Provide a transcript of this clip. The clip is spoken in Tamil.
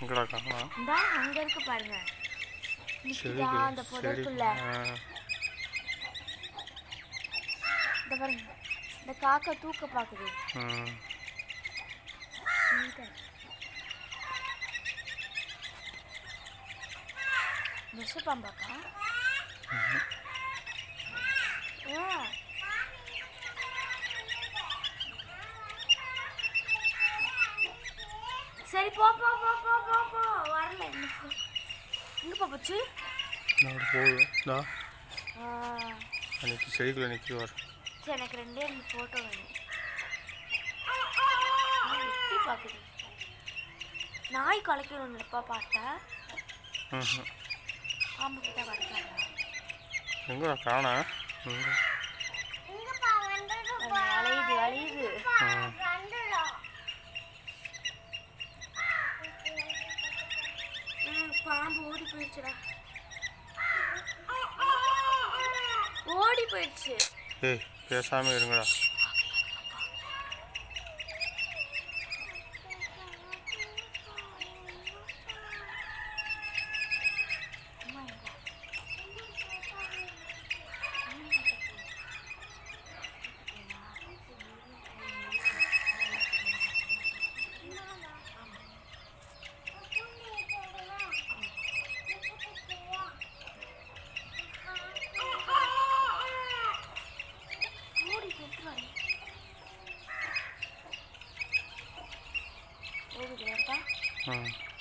எங்கடா காணோம் இந்தா அங்க இருக்கு பாருங்க நிக்குதா அந்த செடி செடி புதருக்குள்ள ஆ இந்த பாருங்க இந்த காக்கா தூக்க பாக்குது ம் நீட்டா இருக்கு. விஷப்பாம்பாக்கா ஆ. சரி போ போ போ போ போ போ வரல இன்னும். எங்க போ போச்சு நான் அப்படி போகுது இந்தா ஆ. அன்னைக்கு செடிக்குள்ளே நிற்கிது வர சரி எனக்கு ரெண்டே ரெண்டு ஃபோட்டோ வேணும் ஆ, எட்டி பார்க்குது நாய் குலைக்கணும் இல்லப்பா பார்த்தேன் ம் பாம்பு கிட்ட வளர்க்காங்க எங்கடா காணா ம் வளையுது வளையுது ம் ம், பாம்பு ஓடி போயிடுச்சுடா ஓடி போயிடுச்சு ஏய் பேசாமல் இருங்கடா ஓடி போட்டு வரேன் போகுது வேறப்பா ம்